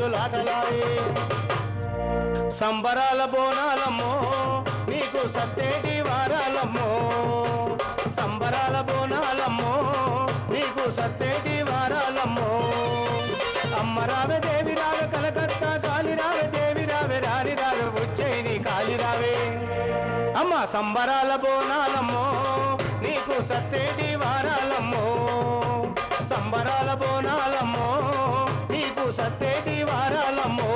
కన్నులాటలాయే సంబరాల బోనాలమ్మో నీకు సత్తేటి వారాలమ్మో సంబరాల బోనాలమ్మో నీకు సత్తేటి వారాలమ్మో అమ్మ రావే దేవి రావే కలకత్తా కాలి రావే దేవి రావే రాని రావే ఉజ్జయిని కాలి రావే అమ్మ సంబరాల బోనాలమ్మో నీకు సత్తేటి వారాలమ్మో సంబరాల బోనాలమ్మో నీకు సత్తేటి వారాలమ్మో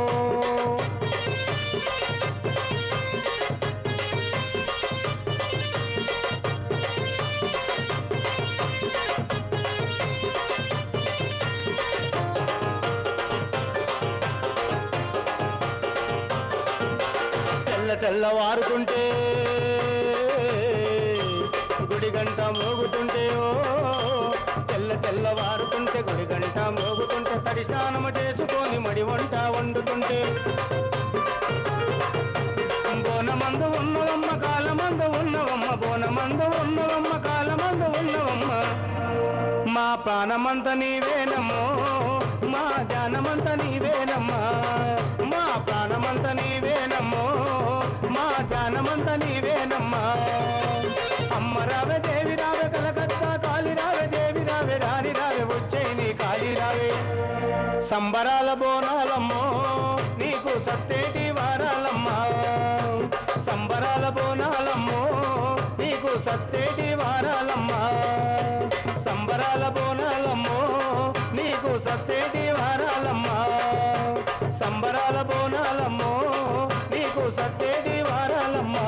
తెల్ల తెల్లవారుతుంటే గుడి గంట మోగుతుంటే ఓ తెల్ల తెల్లవారుతుంటే గుడి గంట మోగుతుంటే తడి స్నానము చేసుకొని మడి వంట వండుతుంటే బోనమందు ఉన్నవమ్మ కాలమందు ఉన్నవమ్మ బోనమందు ఉన్నవమ్మ కాలమందు ఉన్నవమ్మ మా ప్రాణమంత నీవేనమ్మో మా ధ్యానమంత నీవేనమ్మా మా ప్రాణమంత నీవేనమ్మో మా ధ్యానమంత నీవేనమ్మా అమ్మ రావే దేవి రావే కలకత్తా కాలి రావే దేవి రావే రాని రావే వచ్చే నీ కాలి రావే సంబరాల బోనాలమ్మో నీకు సత్తేటి వారాలమ్మా సంబరాల బోనాలమ్మో నీకు సత్తేటి వారాలమ్మా సంబరాల బోనాలమ్మో నీకు సత్తేటి వారాలమ్మా సంబరాల బోనాలమ్మో నీకు సత్తేటి వారాలమ్మా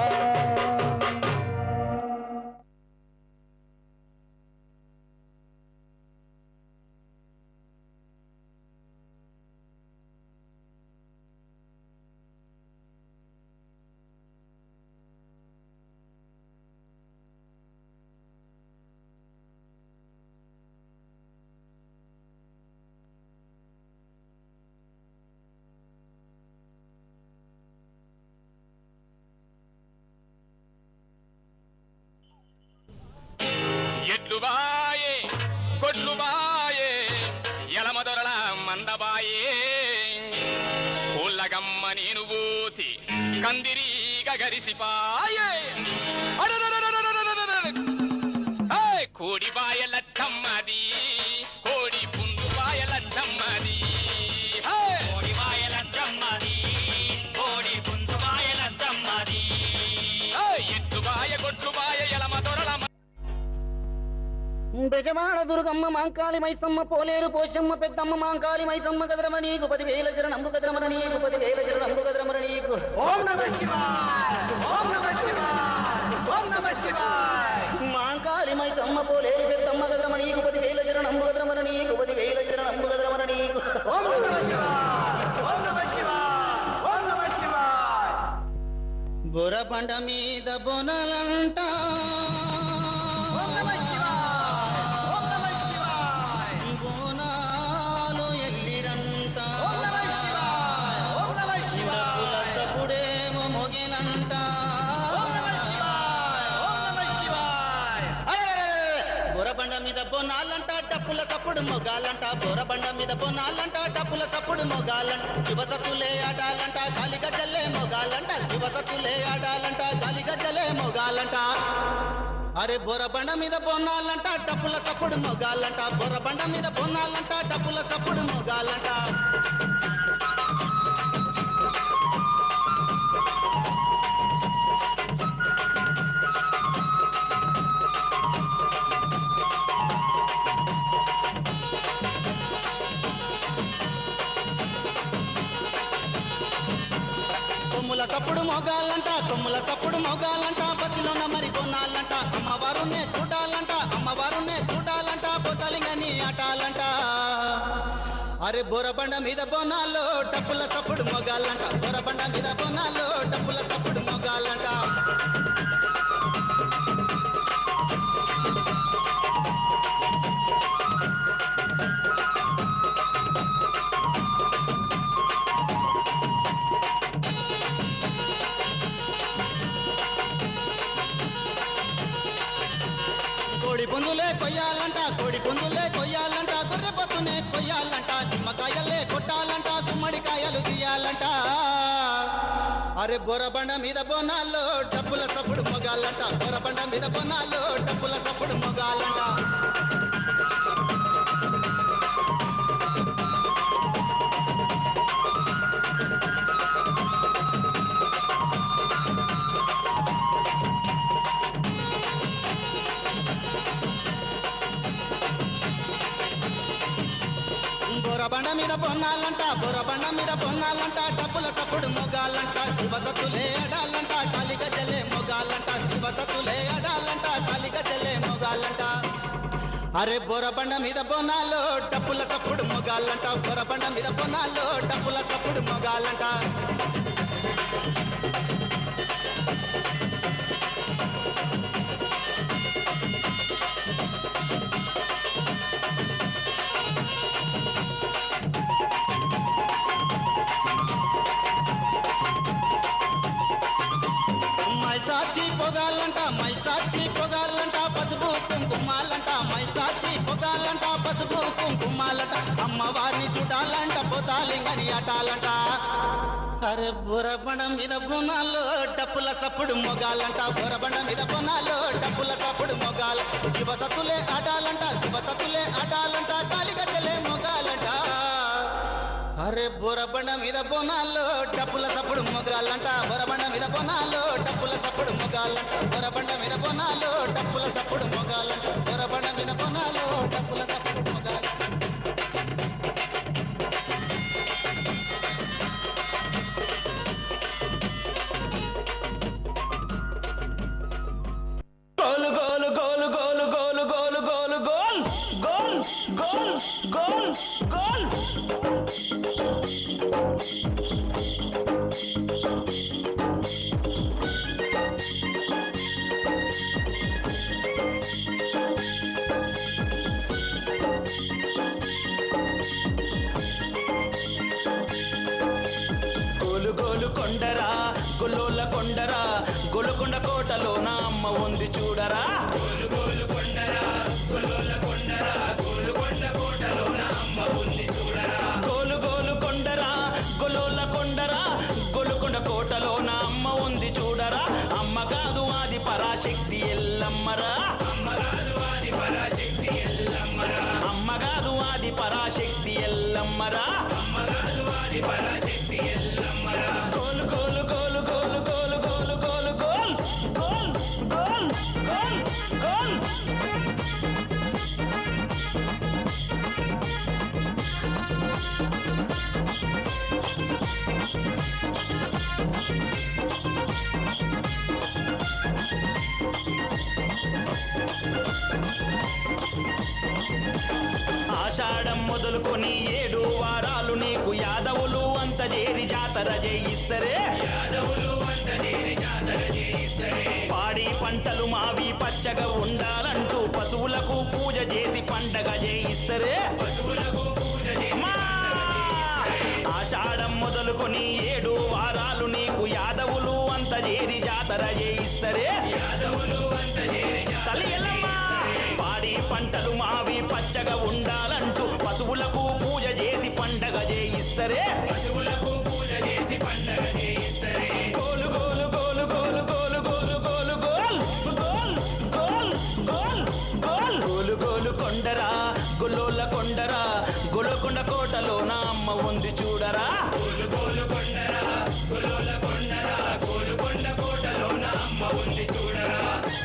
ఎట్లు బాయే కొట్లు బాయే ఎలమదొరల మందబాయే ఊళ్ళగమ్మ నేను బూతి కందిరీగ గరిసిపాయే అడరరరరరరరరరర. ఏయ్, కోడి బాయ లచ్చమ్మది కోడి పుండు బాయ లచ్చమ్మది ఏయ్. కోడి వాయల బ్రహ్మది కోడి పుంజు వాయల బ్రహ్మది ఏయ్, ఎట్లు బాయ కొట్లు బాయ ఎలమదొరల బెజవాడ దుర్గమ్మ మాంకాళి మైసమ్మ పోలేరు పోషమ్మ పెద్దమ్మ మాంకాళి మైసమ్మ కదరమ నీకు పదివేల శరణంబు కదరమర నీకు పదివేల శరణంబు కదరమర నీకు ఓం నమ శివాయ ఓం నమ శివాయ ఓం నమ శివాయ మాంకాళి మైసమ్మ పోలేరు పెద్దమ్మ కదరమ నీకు పదివేల శరణంబు కదరమర నీకు పదివేల శరణంబు కదరమర నీకు ఓం నమ శివాయ ఓం నమ శివాయ ఓం నమ శివాయ బుర పంట మీద బొనలంట ఓం నమ శివాయ ఓం నమ శివాయ బోనాలు ఎల్లిరంట ఓం నమ శివాయ ఓం నమ శివాయ తప్పుడేమో మొగినంట ఓం నమ శివాయ ఓం నమ శివాయ బొరబండ మీద బొనాలంట డప్పుల సప్పుడు మొగాలంట బొరబండ మీద బొనాలంట డప్పుల సప్పుడు మొగాలంట శివసతులే ఆడాలంట గాలి గజ్జలే మొగాలంట శివసతులే ఆడాలంట గాలి గజ్జలే మొగాలంట అరే బొరబండ మీద బొన్నాలంట డప్పుల సప్పుడు మొగాలంట బొరబండ మీద బొన్నాలంట డప్పుల సప్పుడు మొగాలంట కొమ్ముల తప్పుడు మొగాలంట కొమ్ముల తప్పుడు మొగాలంట బతిలోన మరి కొన్నాళ్ళంట అమ్మవారునే చూడాలంట అమ్మవారునే చూడాలంట బొతలింగని ఆటాలంట అరే బొరబండ మీద బొనాల్లో డప్పుల తప్పుడు మొగాలంట బొరబండ మీద బొనాల్లో డప్పుల తప్పుడు మొగాలంట కోడి పుందులే కొయ్యాలంట కోడి పుందులే కొయ్యాలంట గొర్రె పొత్తునే కొయ్యాలంట నిమ్మకాయలే కొట్టాలంట గుమ్మ కేకలు తీయాలంట అరే బొరబండ మీద బొనాల్లో డబ్బుల సప్పుడు మొగాలంట బొరబండ మీద బొనాల్లో డబ్బుల సప్పుడు మొగాలంట బొరబండ మీద బొన్నాలంట బొరబండ మీద బొన్నాలంట డబ్బుల తప్పుడు మొగాలంట శివతతులే అడాలంట కాలిక జల్లే మొగాలంట శివతతులే అడాలంట కాలిక జల్లే మొగాలంట అరే బొరబండ మీద బొనాలో డబ్బుల తప్పుడు మొగాలంట బొరబండ మీద బొనాలో డబ్బుల తప్పుడు మొగాలంట మైసాచి పొగాలంట మైసాచి పొగాలంట పసుపు కుంకుమాలంట మైసాచి పొగాలంట పసుపు కుంకుమాలంట అమ్మవారిని చూడాలంట పోతాలింగని ఆటాలంట అరే బురబండ మీద బునాలో డప్పుల సప్పుడు మొగాలంట బురబండ మీద బునాలో డప్పుల సప్పుడు మొగాల శివతతులే ఆడాలంట శివతతులే ఆడాలంట కాలిగజలే మొగాలంట అరే బొరబండ మీద బొనాల్లో డప్పుల సప్పుడు మొగాలంట బొరబండ మీద బొనాల్లో డప్పుల సప్పుడు మొగాలంట బొరబండ మీద బొనాల్లో డప్పుల సప్పుడు మొగాలంట బొరబండ మీద బొనాల్లో డప్పుల సప్పుడు మొగాలంట గోలు గోలు గోలు గోలు గోలు గోలు గోలు గోల్ గోల్ గోల్ గోల్ గోల్ గోలు గోలు కొండరా గొల్లోల కొండరా గొలుకొండ కోటలో నా అమ్మ ఉంది చూడరా గోలు గోలు కొండరా గొల్లోల కొండరా గోలుకొండ కోటలో నా అమ్మ ఉంది చూడరా గోలు గోలు కొండరా గొల్లోల కొండరా గొలుకొండ కోటలో నా అమ్మ ఉంది చూడరా అమ్మ కాదు ఆది పరాశక్తి ఎల్లమ్మరా అమ్మ కాదు ఆది పరాశక్తి ఎల్లమ్మరా అమ్మ కాదు ఆది పరాశక్తి ఎల్లమ్మరా అమ్మ కాదు ఆది పరాశక్తి ఎల్లమ్మరా గోలు గోలు గోలు గోలు గోలు గోలు గోలు గోల్ గోల్ గోల్ గోల్ గోల్ ఆషాఢం మొదలుకొని ఏడు వారాలు నీకు యాదవులు అంత చేరి జాతర చేయిస్తరే యాదవులు అంత చేరి జాతర చేయిస్తరే పాడి పంటలు మావి పచ్చగా ఉండాలంటూ పశువులకు పూజ చేసి పండగ చేయిస్తరే పశువులకు పూజ ఆషాఢం మొదలుకొని ఏడు వారాలు నీకు యాదవులు అంత చేరి జాతర చేయిస్తరే యాదవులు అంత చేరి తల్లి ఎల్లమ్మ పాడి పంటలు మావి పచ్చగా ఉండాలంటూ పశువులకు పూజ చేసి పండగ చేయిస్తరే పశువులకు పూజ చేసి పండగ చేయిస్తరే గోలు గోలు గోలు గోలు గోలు గోలు గోలు గోల్ గోల్ గోల్ గోల్ గోల్ గోలు గోలు కొండరా గొల్లోల కొండరా గొలకొండ కోటలో నా అమ్మ ఉంది చూడరా గోలు గోలు కొండరా గొల్లోల కొండరా గోలుకొండ కోటలో నా అమ్మ ఉంది చూడరా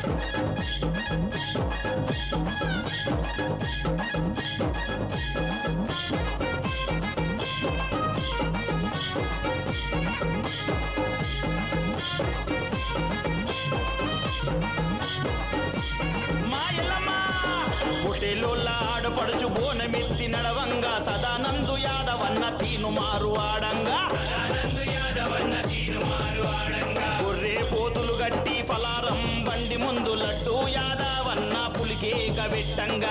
మాయలమ్మ పుట్టెలోళ్ళ ఆడపడుచు బోనమెత్తి నడవంగా సదానందు యాదవన్న తీను మారు ఆడంగా గొర్రె పోతులు గట్టి పలారం బండి ముందు లడ్డు యాదవన్న పులికేక పెట్టంగా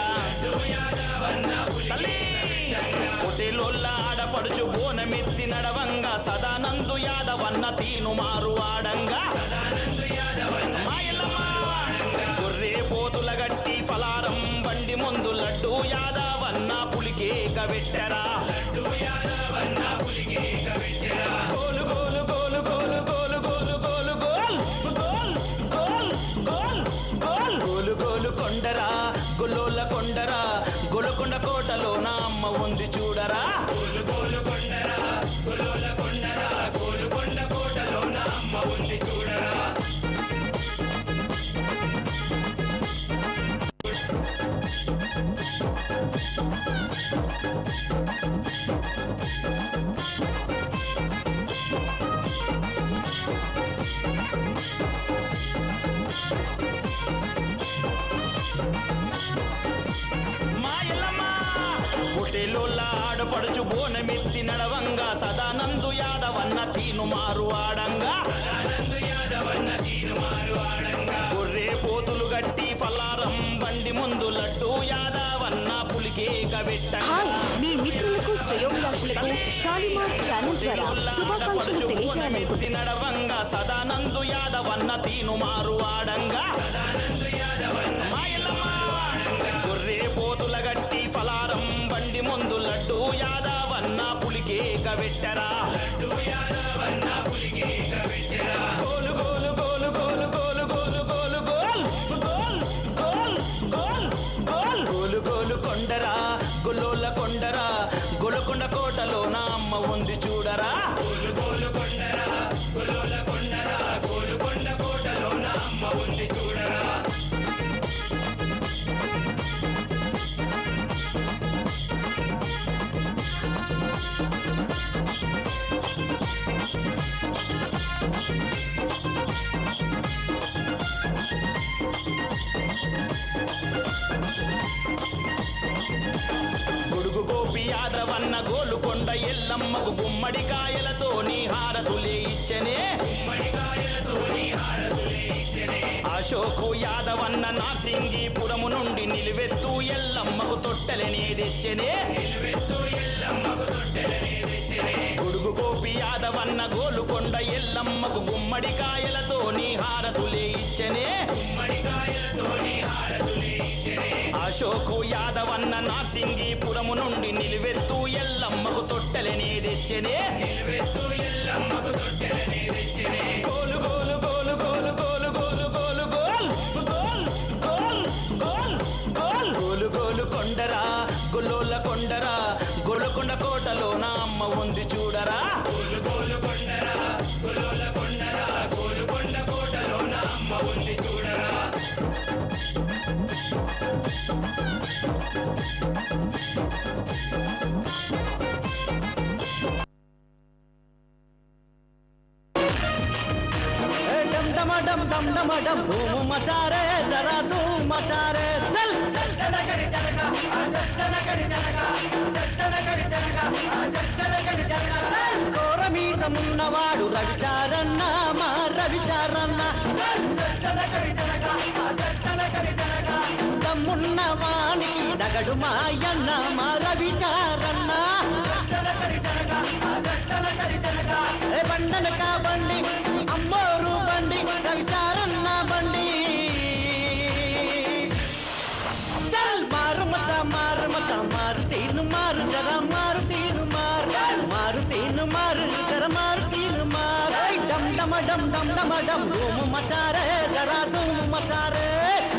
తల్లి పొట్టెలోళ్ళ ఆడపడుచు బోనమెత్తి నడవంగా సదానందు యాదవన్న తీను మారు ఆడంగా మాయలమ్మ గొర్రె పోతుల గట్టి పలారం బండి ముందు లడ్డు యాదవన్న పులికేక పెట్టరా లడ్డు యాదవన్న పులికేక గోలుకొండ కోటలో నా అమ్మ ఉంది చూడరా గోలు గోలు కొండరా గొల్లోల కొండరా గోలుకొండ కోటలో నా అమ్మ ఉంది చూడరా మాయలమ్మ పొటేలోల ఆడపడుచు బోనమెత్తి నడవంగా సదానందు యాదవన్న తీను మారు ఆడంగా గొర్రె పోతులు గట్టి ఫలారం బండి ముందు లడ్డు యాదవన్న పులికేక పెట్టంగా హాయ్ మీ మిత్రులకు శ్రేయోభిలాషులకు షాలిమార్ ఛానల్ ద్వారా శుభాకాంక్షలు తెలియజేయాలనుకుంటున్నాను నడవంగా సదానందు యాదవన్న తీను మారు ఆడంగా మాయలమ్మ గొర్రె పోతుల గట్టి ఫలారం బండి ముందు లడ్డు యాదవన్న పులికేక పెట్టరా గోలు గోలు గోలు గోలు గోలు గోలు గోలు గోల్ గోల్ గోల్ గోల్ గోల్ గోలు గోలు కొండరా గొల్లోల కొండరా గొలుకొండ కోటలో నా అమ్మ ఉంది చూడరా గోలు గోలు కొండరా గొల్లోల కొండరా గోలుకొండ కోటలో నా అమ్మ ఉంది చూడరా గొడుగు గోపి యాదవన్న గోలుకొండ ఎల్లమ్మకు గుమ్మడికాయలతో నీ హారతులే ఇచ్చనే అశోకు యాదవన్న నాసింగిపురము నుండి నిలువెత్తు ఎల్లమ్మకు తొట్టెలనే తెచ్చనే గొడుగు గోపి యాదవన్న గోలుకొండ ఎల్లమ్మకు గుమ్మడికాయలతో నీ హారతులే ఇచ్చనే అశోకు యాదవన్న నాసింగిపురము నుండి నిలువెత్తు ఎల్లమ్మకు తొట్టెలనే తెచ్చనే గోలు గోలు గోలు గోలు గోలు గోలు గోలు గోల్ గోల్ గోల్ గోల్ గోల్ గోలు గోలు కొండరా గొల్లోల కొండరా గొలుకొండ కోటలో నా అమ్మ ఉంది చూడరా గోలు గోలు కొండరా గొల్లోల కొండరా గోలుకొండ కోటలో నా అమ్మ ఉంది చూడరా डम डम डम डम डम डम धूम मचा रे जरा धूम मचा रे चल కోరమీసమున్నవాడు రవిచారన్న మా రవిచారన్న దమ్మున్న వానికి డగడు మాయన్న మా రవిచారన్న ఏ బండనక బండి అమ్మోరు బండి రవిచారన్న బండి చల్ మారు మచ మారు మచ మారు తీను మారు జర మారు తీను మారు మారు తీను మారు జర మారు తీను మారు ఐ డమ్ డమ డమ్ డమ్ డమ డమ్ ధూము మచారే జర ధూము మచారే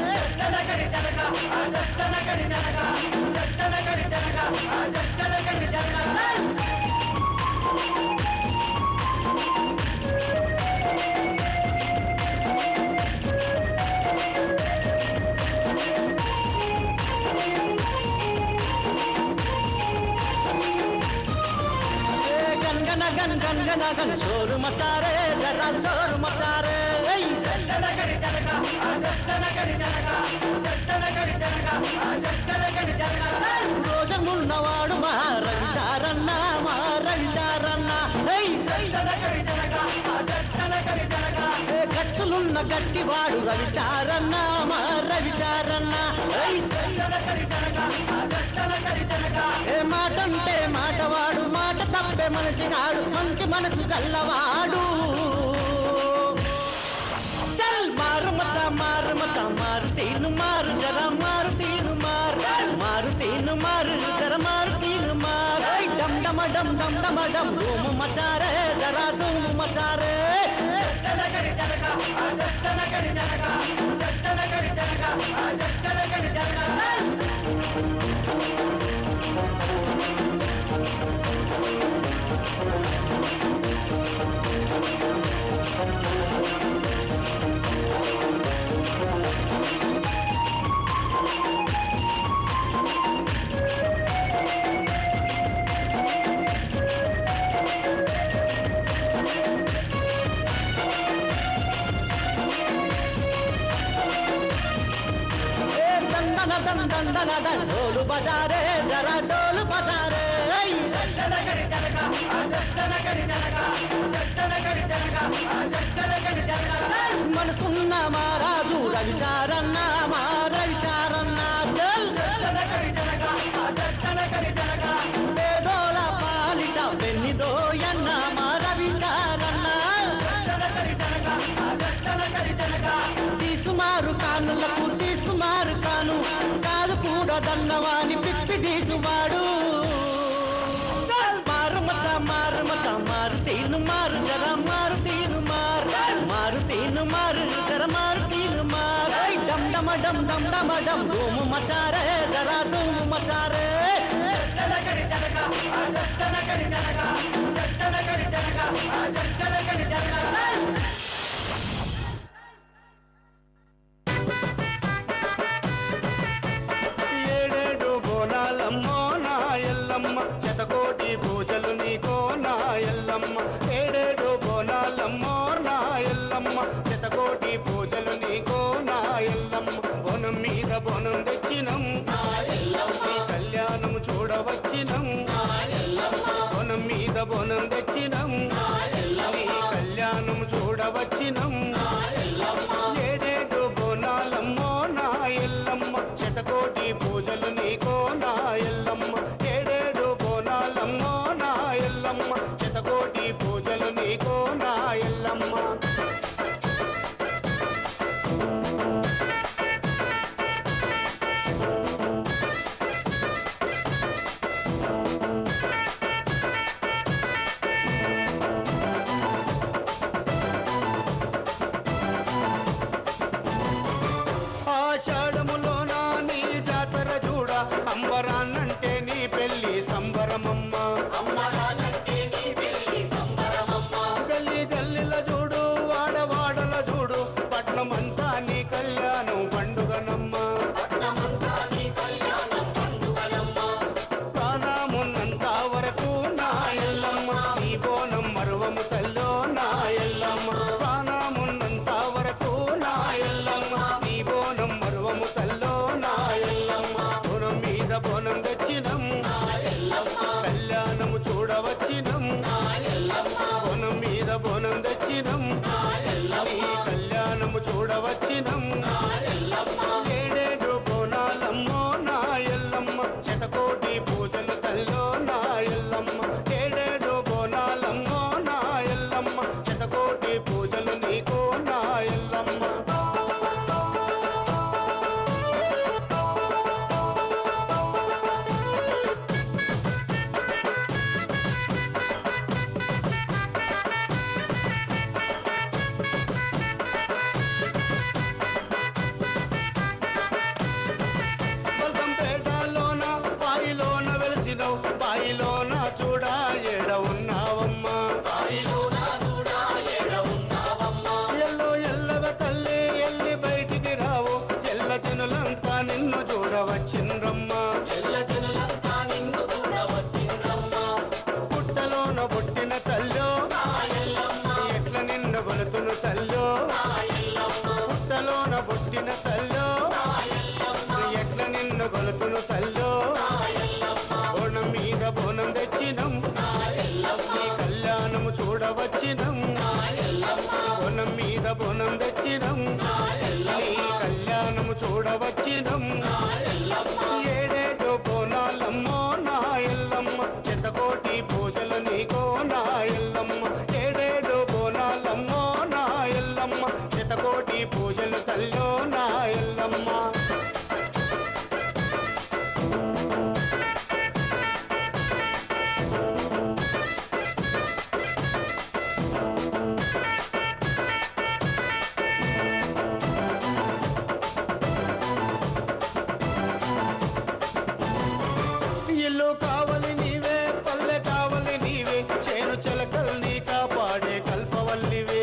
ఏ గన్ గన గన్ గన్ గన గన్ షోరు మచారే జర షోరు మచారే ఐ రోజమున్నవాడు మా రవిచారన్న మా రవిచారన్న ఐ ఏ గట్టులున్న గట్టివాడు రవిచారన్న మా రవిచారన్న ఐ ఏ మాటంటే మాటవాడు మాట తప్పే మనిషి నాడు మంచి మనసు గల్లవాడు చల్ మారు మచ మారు మచ మారు తీను మారు జర మారు తీను మారు మారు తీను మారు జర మారు తీను మారు ఐ డమ్ డమ డమ్ డమ్ డమ డమ్ ధూము మచారే జర ధూము మచారే జనక దందన డోలు బజారే జరా డోలు బజారే మనసున్న మారాజు రవిచారన్న మా రవిచారన్న చల్ పేదోల పాలిట వెన్నిదోయన్న మా రవిచారన్న తీసుమారు కానులకు తీసుమారు కాను కాదు కూడదన్నవాని పిప్పి తీసువాడు మారు మత మారు మత మారు తీను మారు జర మారు తీను మారు మారు తీను మారు జర మారు తీను మారు ఐ డమ్ డమ డమ్ డమ్ డమ డమ్ ధూము మచారే జర ధూము మచారే ఏడేడు బోనాలమ్మో నా ఎల్లమ్మ శతకోటి పూజలు నీకో నా ఎల్లమ్మ ఏడేడు బోనాలమ్మో నా ఎల్లమ్మ శతకోటి పూజలు నీకో నా ఎల్లమ్మ బోనం మీద బోనం తెచ్చినం నీ కళ్యాణం చూడవచ్చినం బోనం మీద బోనం తెచ్చినం నీ కళ్యాణం చూడవచ్చినం ఏడేడు బోనాలమ్మో నా ఎల్లమ్మ శతకోటి పూజలు నీకో నా ఎల్లమ్మ ఏడేడు బోనాలమ్మో నా ఎల్లమ్మ శతకోటి పూజలు నీకో నా ఎల్లమ్మ ఆషాఢములోన నీ జాతర చూడ అంబరాన్నంటే నీ పెళ్లి సంబరమమ్మ గల్లీ గల్లీల చూడు వాడవాడల చూడు పట్నమంతా నీ కళ్యాణం పండుగనమ్మ ప్రాణమున్నంత వరకు నా ఎల్లమ్మ నీ బోనం మరువము తల్లో నా ఎల్లమ్మ ప్రాణమున్నంత వరకు నా ఎల్లమ్మ నీ బోనం మరువము తల్లో నా ఎల్లమ్మ బోనం మీద బోనం తెచ్చినం కళ్యాణము చూడవచ్చినం బోనం మీద బోనం తెచ్చినం నీ కళ్యాణము చూడవచ్చినం ఏడేడు బోనాలమ్మో నా ఎల్లమ్మ శతకోటి పూజలు తల్లో నా ఎల్లమ్మ ఏడేడు బోనాలమ్మో నా ఎల్లమ్మ శతకోటి పూజలు నీకో నా ఎల్లమ్మ బల్కంపేటలోన బాయిలోన వెలిసినవు బాయిలోన చూడా ఏడ ఉన్నావమ్మా ఎల్లో ఎల్లవ తల్లి ఎల్లి బయటికి రావు ఎల్ల జనులంతా నిన్ను చూడవచ్చిండ్రమ్మా పుట్టలోన పుట్టిన తల్లో ఎట్ల నిన్ను గొలుతును తల్లో పుట్టలోన పుట్టిన తల్లో ఎట్ల నిన్ను గొలుతును తల్లో బోనం మీద బోనం తెచ్చినం నీ కళ్యాణము చూడవచ్చినం బోనం మీద బోనం తెచ్చినం నీ కళ్యాణము చూడవచ్చినం ఏడేడు బోనాలమ్మో నా ఎల్లమ్మ శతకోటి పూజలు నీకో నా ఎల్లమ్మ ఏడేడు బోనాలమ్మో నా ఎల్లమ్మ శతకోటి పూజలు తల్లో నా ఎల్లమ్మ ఇల్లు కావలి నీవే పల్లె కావలి నీవే చేను చిలకల్ నీ కాపాడే కల్పవల్లివే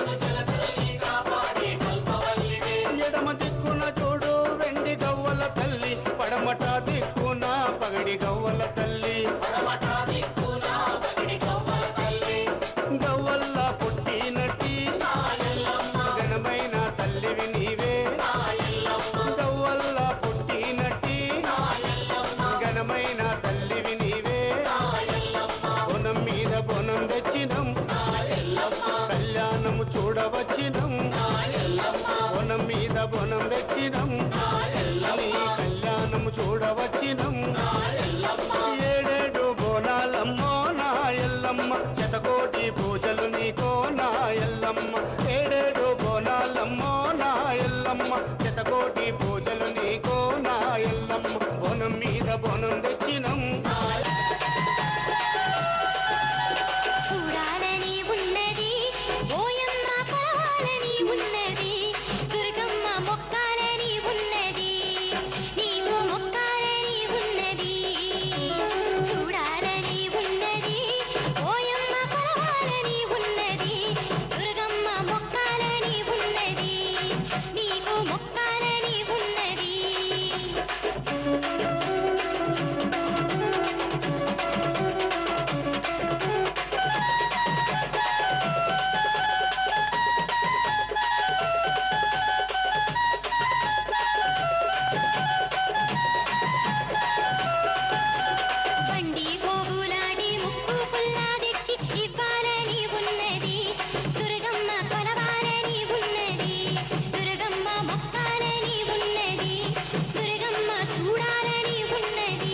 ఎడమ దిక్కున చూడు వెండి గవ్వల తల్లి పడమట దిక్కున పగడి గవ్వల తల్లి గవ్వల్ల పుట్టినట్టి ఘనమైన తల్లివి నీవే గవ్వల్ల పుట్టినట్టి బొనం తెచ్చినం నీ కళ్యాణం చూడవచ్చినం ఏడేడు బోనాలమ్మో నా ఎల్లమ్మ శతకోటి పూజలు నీకో నా ఎల్లమ్మ ఏడేడు బోనాలమ్మో నా ఎల్లమ్మ శతకోటి పూజలు నీకో నా ఎల్లమ్మ బోనం మీద బోనం తెచ్చినం చూడాలని ఉన్నది ఓయమ్మ కావాలని ఉన్నది దుర్గమ్మ మొక్కాలని ఉన్నది నీవు మొక్కాలని ఉన్నది చూడాలని ఉన్నది ఓయమ్మ కావాలని ఉన్నది దుర్గమ్మ మొక్కాలని ఉన్నది నీకు మొక్కాలని ఉన్నది బండి పోగులాడి ముక్కు పుల్లా తెచ్చి ఇవ్వాలని ఉన్నది దుర్గమ్మ కొలవాలని ఉన్నది దుర్గమ్మ మొక్కాలని ఉన్నది దుర్గమ్మ చూడాలని ఉన్నది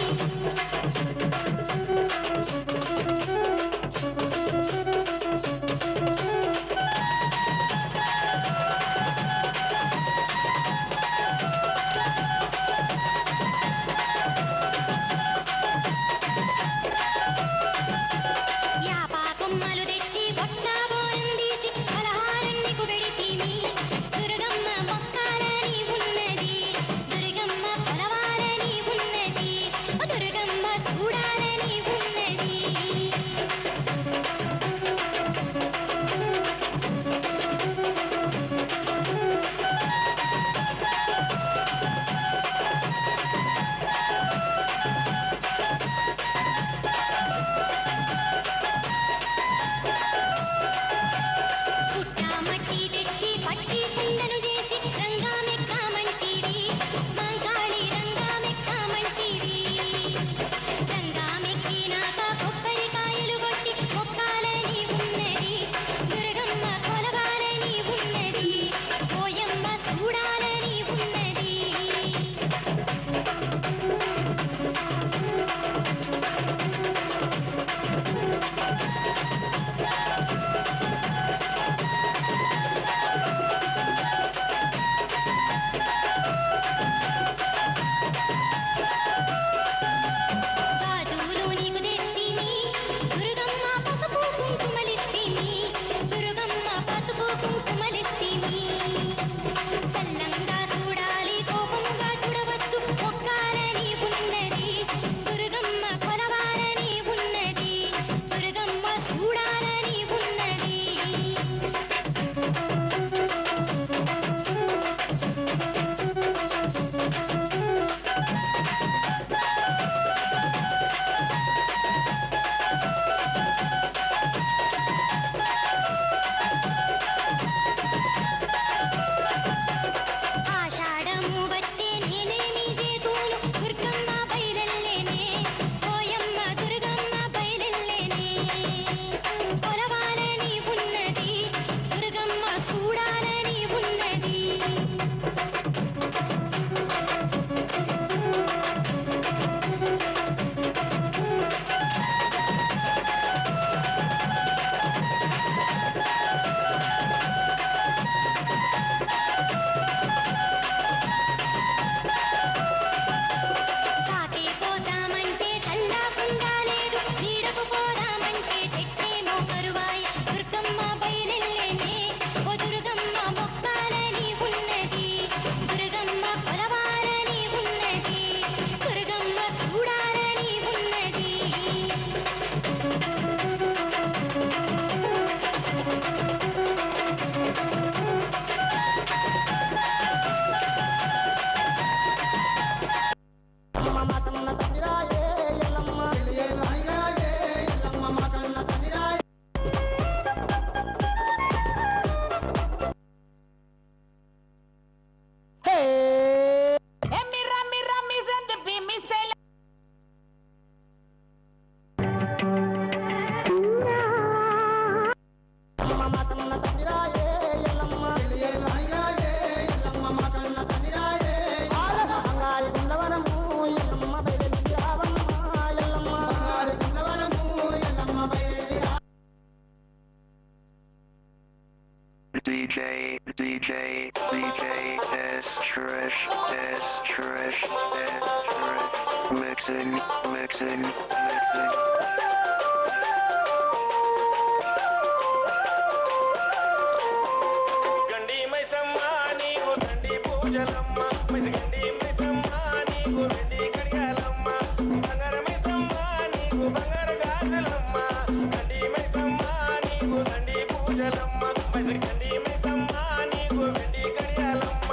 యాపాకమ్మలు తెచ్చి బొట్ట బోనం తీసి పలహారం నీకు పెడితిమి దుర్గమ్మ మొక్కాలని ఉన్నది దుర్గమ్మ కొలవాలని ఉన్నది దుర్గమ్మ చూడాలని ఉన్నది పుట్ట మట్టి తెచ్చి పచ్చి కుండను చేసి రంగా మెక్కామంటివి మాంకాళి రంగా మెక్కామంటివి రంగా మెక్కినాక కొబ్బరికాయలు కొట్టి మొక్కాలని ఉన్నది దుర్గమ్మ కొలవాలని ఉన్నది ఓయమ్మ చూడాలని ఉన్నది గాజులు నీకు తెస్తిమి దుర్గమ్మ పసుపు కుంకుమలిస్తిమి దుర్గమ్మ పసుపు కుంకుమలిస్తిమి సల్లంగా చూడాలి కోపంగా చూడవద్దు మొక్కాలని ఉన్నది దుర్గమ్మ కొలవాలని ఉన్నది దుర్గమ్మ చూడాలని ఉన్నది ఆషాఢము వచ్చే నేనేమి చేతును దుర్గమ్మ బయలెల్లేనే ఓయమ్మ దుర్గమ్మ బయలెల్లేనే కొలవాలని ఉన్నది దుర్గమ్మ చూడాలని ఉన్నది సాకే పోదామంటే చల్లాకుండా లేదు నీడకు పోదామంటే చెట్టేమో కరువాయి దుర్గమ్మ బయలెల్లేనే ఓ దుర్గమ్మ మొక్కాలని ఉన్నది దుర్గమ్మ కొలవాలని ఉన్నది దుర్గమ్మ చూడాలని ఉన్నది DJ, DJ, DJ, S Trish, S Trish, S Trish. Mixing, mixing, mixing. గండి మైసమ్మ నీకు దండి పూజలమ్మ మైస గండి మైసమ్మ నీకు వెండి కడియాలమ్మ బంగార మైసమ్మ నీకు బంగార గాజులమ్మ గండి మైసమ్మ నీకు దండి పూజలమ్మ మైస గండి మైసమ్మ నీకు వెండి కడియాలమ్మ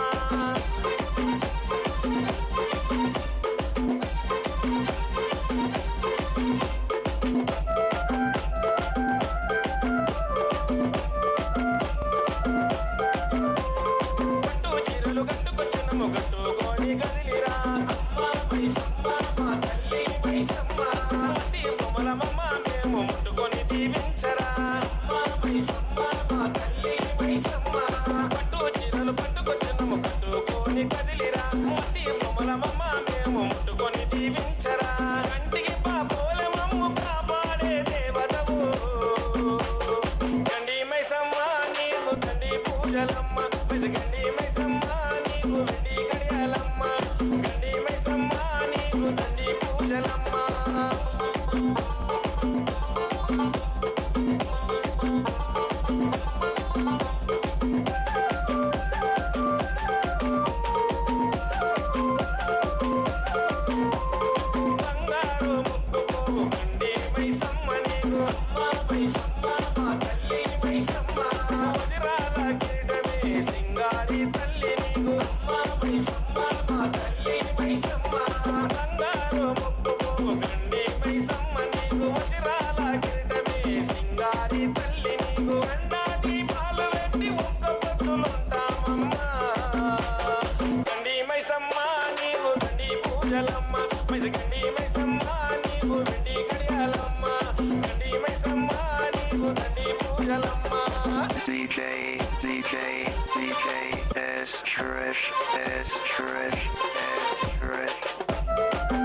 పట్టు చీరలు కట్టుకొచ్చినము కట్టుకొని కదిలిరా అమ్మ మైసమ్మ మా తల్లి మైసమ్మ మట్టి బొమ్మలమమ్మ మేము ముట్టుకొని దీవించరా అమ్మ మైసమ్మ మా తల్లి మైసమ్మ పట్టు చీరలు పట్టుకొచ్చినము కట్టుకొని కదిలిరా మట్టి బొమ్మలమమ్మ మేము ముట్టుకొని దీవించరా కంటికి పాపోలమమ్ము కాపాడే దేవతవు గండి మైసమ్మ నీకు తండ్రి పూజలమ్మ మైస గండి మైసమ్మ నీకు వెండి కడియాలమ్మ గండి మైసమ్మ నీకు తండ్రి పూజలమ్మ బంగారు ముక్కుకు గండి మైసమ్మ నీకు అమ్మ మైసమ్మ మా తల్లి మైసమ్మ వదిరాల కిరీటమే సింగారి తల్లి నీకు అమ్మ మైసమ్మ మా తల్లి మైసమ్మ బంగారు ముక్కుకు గండి మైసమ్మ నీకు వదిరాల కిరీటమే సింగారి తల్లి నీకు అండా దీపాలు పెట్టి ఒక్క పొద్దులుంటామమ్మా గండి మైసమ్మ నీకు దండి పూజలమ్మ మైస గండి మైసమ్మ నీకు వెండి కడియాలమ్మ గండి మైసమ్మ నీకు దండి పూజలమ్మ DJ, DJ, DJ, S Trish, S Trish, S Trish.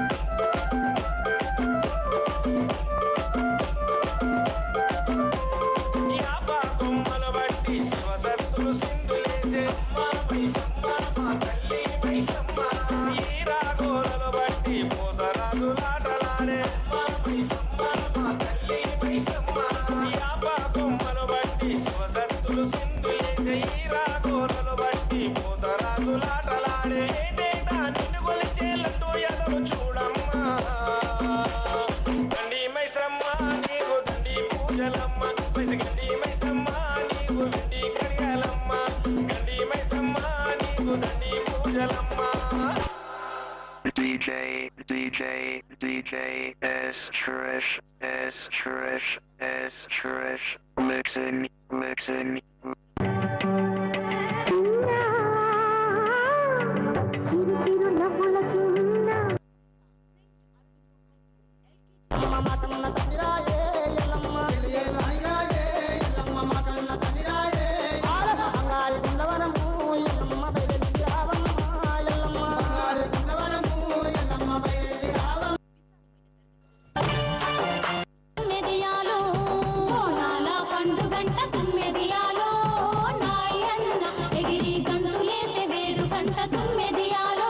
యాప కొమ్మలు బట్టి శివ సత్తులు సింధులేసే మా మైసమ్మ మా తల్లి మైసమ్మ ఈ రాగోలను బట్టి పోతరాజు లాటలాడే మా మైసమ్మ మా తల్లి మైసమ్మ యాప కొమ్మలు బట్టి శివ సత్తులు సింధులేసే ఈ రాగోలను బట్టి పోతరాజు లాటలాడే ఏటేటా నిన్ను కొలిచే లడ్డు ఎదలు చూడమ్మా దండి మైసమ్మ నీకు దండి పూజలమ్మ మైస గండి మైసమ్మ నీకు వెండి కడియాలమ్మ గండి మైసమ్మ నీకు దండి పూజలమ్మ DJ, DJ, DJ, S Trish, S Trish, S Trish. Mixing, mixing. తుమ్మెదియాలో నాల పండుగంట తుమ్మెదియాలో నాయన్న ఎగిరి గంతులేసే వేడుకంట తుమ్మెదియాలో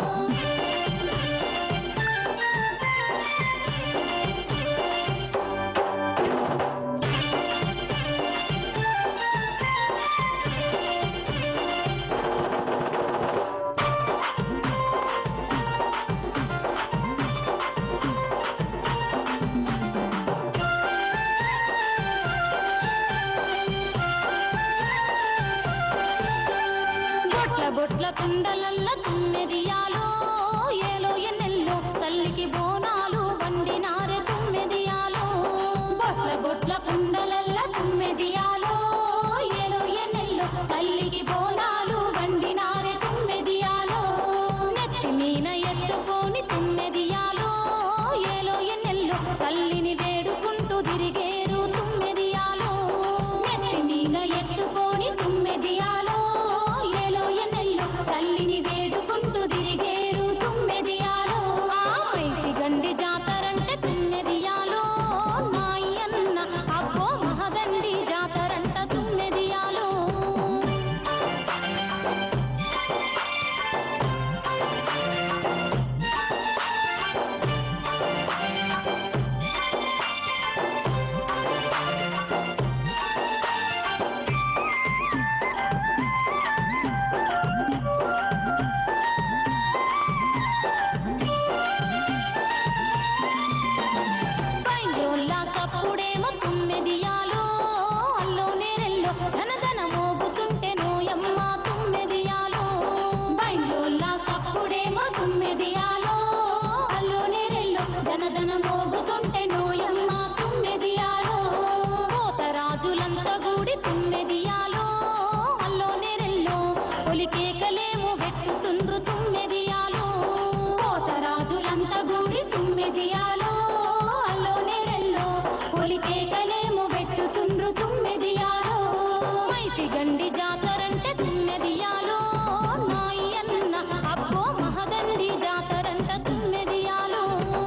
బొట్ల బొట్ల కుండలల్ల తుమ్మెదియాలో ఏలో ఎన్నెల్లో తల్లికి బోనాలు వండినారె తుమ్మెదియాలో బొట్ల బొట్ల కుండలల్ల తుమ్మెదియాలో ఏలో ఎన్నెల్లో తల్లికి బోనాలు వండినారె తుమ్మెదియాలో నెత్తి మీన ఎత్తుకొని తుమ్మెదియాలో ఏలో ఎన్నెల్లో తల్లిని వేడుకుంటూ తిరిగేరు తుమ్మెదియాలో నెత్తి మీన ఎత్తుకొని తుమ్మెదియాలో ఏలో ఎన్నెల్లో తల్లిని వేడుకుంటూ తిరిగేరు తుమ్మెదియాలో ఆ మైసి గండి జాతరంటే తుమ్మెదియాలో నాయన్న అబ్బో మహదండి జాతరంట తుమ్మెదియాలో ఉంటే నోయమ్మ తుమ్మెదియాలో కోతరాజులంతా గూడి తుమ్మెదియాలో అల్లో నెరెల్లో ఒలికేకలేమో వెట్టుతుండ్రు తుమ్మెదియాలో కోతరాజులంతా గూడి తుమ్మెదియాలో అల్లో నెరెల్లో ఒలికేకలేమో వెట్టుతుండ్రు తుమ్మెదియాలో మైసి గండి జాతరంటే తుమ్మెదియాలో నాయన్న అబ్బో మహదండి జాతరంట తుమ్మెదియాలో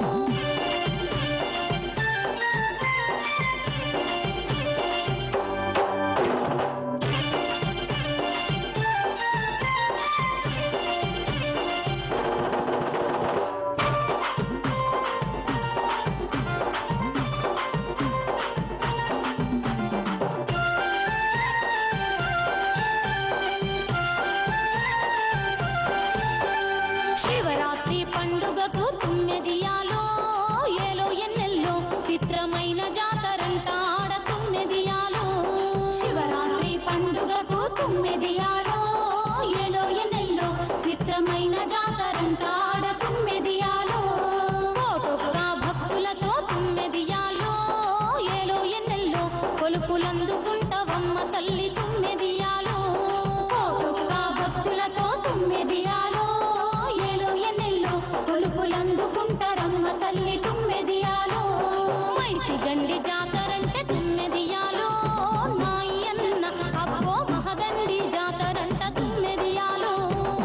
శివరాత్రి పండుగకు తుమ్మెదియాలో ఏలో ఎన్నెల్లో చిత్రమైన జాతరంట ఆడ తుమ్మెదియాలో శివరాత్రి పండుగకు తుమ్మెదియాలో ఏలో ఎన్నెల్లో చిత్రమైన జాతరంట ఆడ తుమ్మెదియాలో కోటొక్క భక్తులతో తుమ్మెదియాలో ఏలో ఎన్నెల్లో కొలుపులందుకుంటవమ్మ తల్లి తుమ్మెదియాలో కోటొక్క భక్తులతో తుమ్మెదియాలో ఏలో ఎన్నెల్లో కొలుపులందుకుంటారమ్మ తల్లి తుమ్మెదియాలో మైసి గండి జాతరంటే తుమ్మెదియాలో నాయన్న అబ్బో మహదండి జాతరంట తుమ్మెదియాలో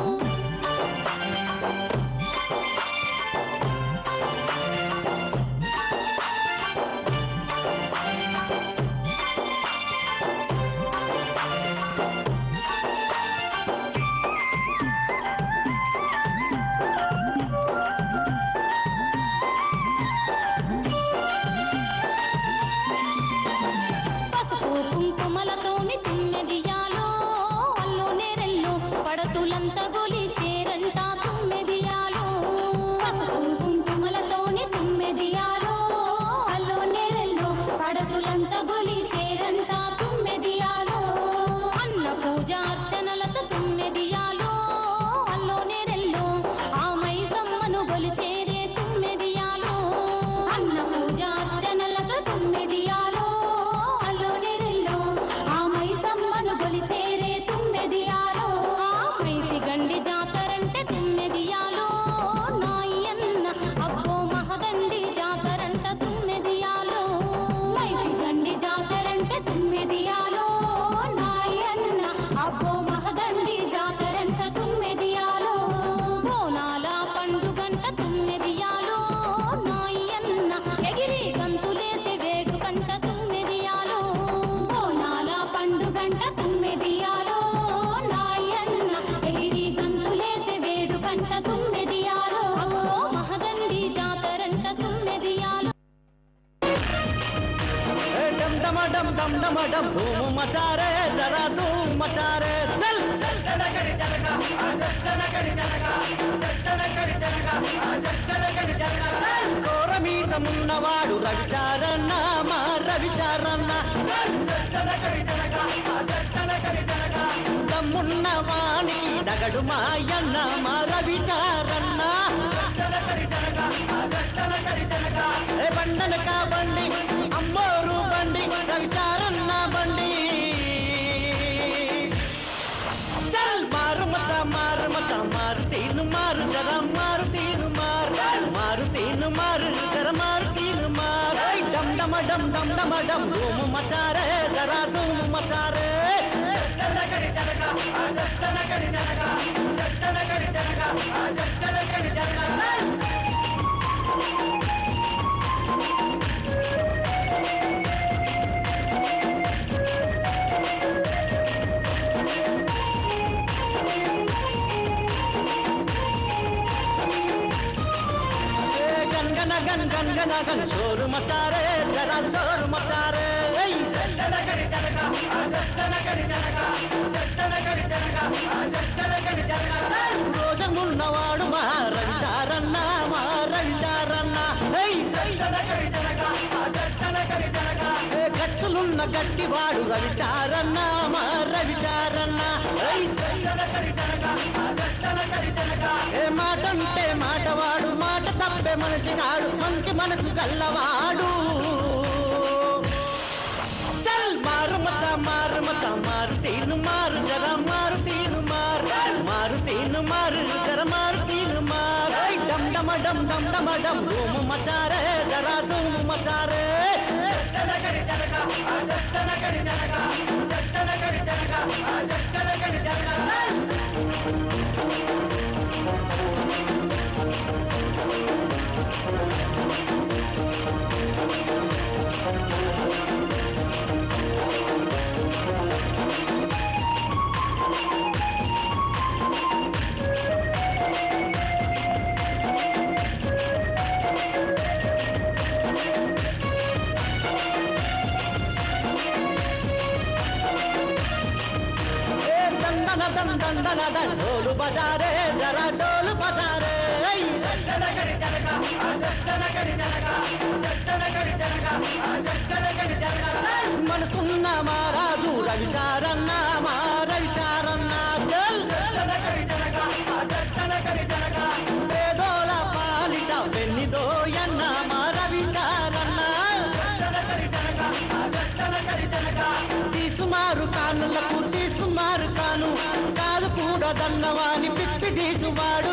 పసుపు కుంకుమలతోని తుమ్మెదియాలో అల్లో నేరెల్లో పడతులంతా గొలి చేరంట తుమ్మెదియాలో పసుపు కుంకుమలతోని తుమ్మెదియాలో అల్లో నేరెల్లో పడతులంతా గొలి చేరంట తుమ్మెదియాలో అన్న పూజ అర్చనలతో తుమ్మెదియాలో అల్లో నేరెల్లో ఆ మైసమ్మను గొలి చేరే తుమ్మెదియాలో అన్న పూజ అర్చనలతో తుమ్మెదియాలో అల్లో నెరెల్లో ఆ మైసమ్మను గొలి చేరే తుమ్మెదియాలో ఆ మైసి గండి జాతరంటే తుమ్మెదియాలో నాయన్న అబ్బో మహదండి జాతరంట తుమ్మెదియాలో మైసి గండి జాతరంటే తుమ్మెదియాలో నాయన్న అబ్బో మహదండి జాతరంట తుమ్మెదియాలో బోనాల పండుగంట తుమ్మెదియాలో నాయన్న ఎగిరి గంతులేసి వేడుకంట తుమ్మెదియాలో బోనాల పండుగంట తుమ్మెదియాలో నాయన్న ఎగిరి గంతులేసి వేడుకంట తుమ్మెదియాలో అబ్బో మహదండి జాతరంట తుమ్మెదియాలో ఏ డమ్ డమ డమ్ డమ్ డమ డమ్ ధూమ్ మచారే జరా ధూమ్ మచారే చల్ కోరమీసమున్నవాడు రవిచారన్న మా రవిచారన్న దమ్మున్న వానికి డగడు మాయన్న మా రవిచారన్న ఏ బండన బండి అమ్మోరు బండి రవిచారన్న బండి చల్ మారు మచ మారు మచ మారు తీను మారు జర మారు తీను మారు మారు తీను మారు జర మారు తీను మారు ఐ డమ్ డమ డమ్ డమ్ డమ డమ్ ధూము మచారే జర ధూము మచారే ఏ గన్ గన గన్ గన్ గన గన్ షోరు మచారే జరా షోరు మచారే ఐ రోషమున్నవాడు మా రవిచారన్న మా రవిచారన్న ఐ ఏ గచ్చులున్న గట్టివాడు రవిచారన్న మా రవిచారన్న ఐ ఏ మాటంటే మాటవాడు మాట తప్పే మనిషి కాడు మంచి మనసు గల్లవాడు మడం ధూము మచారే జరా ధూము మచారే ఏ దండన దండన దండోలు బజారే జరా డోలు బజారే మనసున్న మారాజు రవిచారన్న మా రవిచారన్న చల్ పేదోళ పాలిట వెన్నిదోయన్న మా రవిచారన్న తీసుమారు కానులకు తీసుమారు కాను కాదు కూడా దన్నవాని పిప్పి తీసువాడు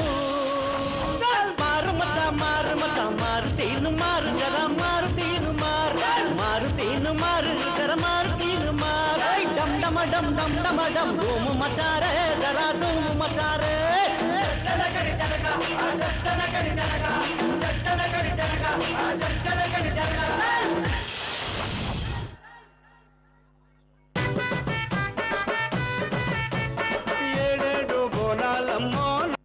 మారు మత మారు మత మారు తీను మారు జర మారు తీను మారు మారు తీను మారు జర మారు తీను మారు ఐ డమ్ డమ డమ్ డమ్ డమ డమ్ ధూము మచారే జరా ధూము మచారే ఏడేడు బోనాలమ్మో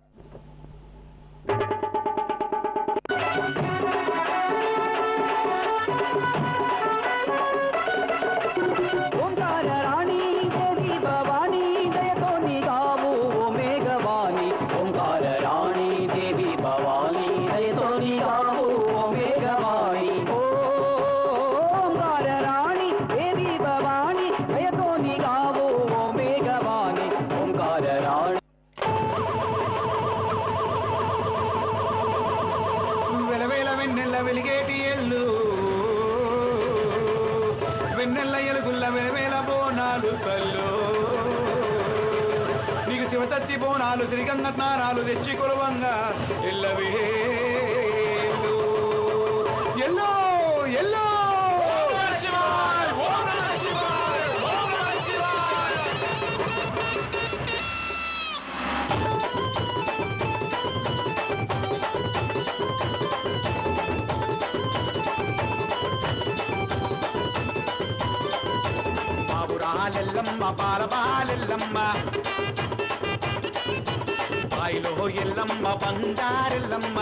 ఓంకార రాణి దేవి భవానీ దయతో నీగావు ఓ మేఘవాణి ఓంకార రాణి దేవి భవానీ దయతో నీగావు ఓ మేఘవాణి ఓంకార రాణి దేవి భవానీ దయతో నీగావు ఓ మేఘవాణి ఓంకార రాణి వెలవేల వెన్నెల్ల వెలిగేటి ఎల్లు వెన్నెల్ల ఎలుగుల్ల వెలవేల బోనాలు కల్లు నీకు శివసత్తి బోనాలు శ్రీగంగ స్నానాలు తెచ్చి కొలవంగా ఎల్లవే ఎల్లో ఎల్లో బాబురాలెల్లమ్మ బాలబాలెల్లమ్మ బాయిలో ఎల్లమ్మ బంగారెల్లమ్మ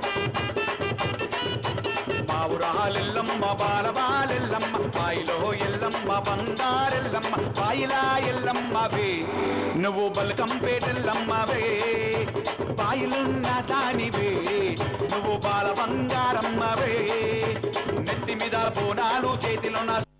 బావురాలెల్లమ్మ బాలబాలెల్లమ్మ బాయిలో ఎల్లమ్మ బంగారెల్లమ్మ బాయిలా ఎల్లమ్మవే నువ్వు బలకంపేటెల్లమ్మవే బాయిలున్న దానివే నువ్వు బాల బంగారమ్మవే నెత్తి మీద బోనాలు చేతిలో నా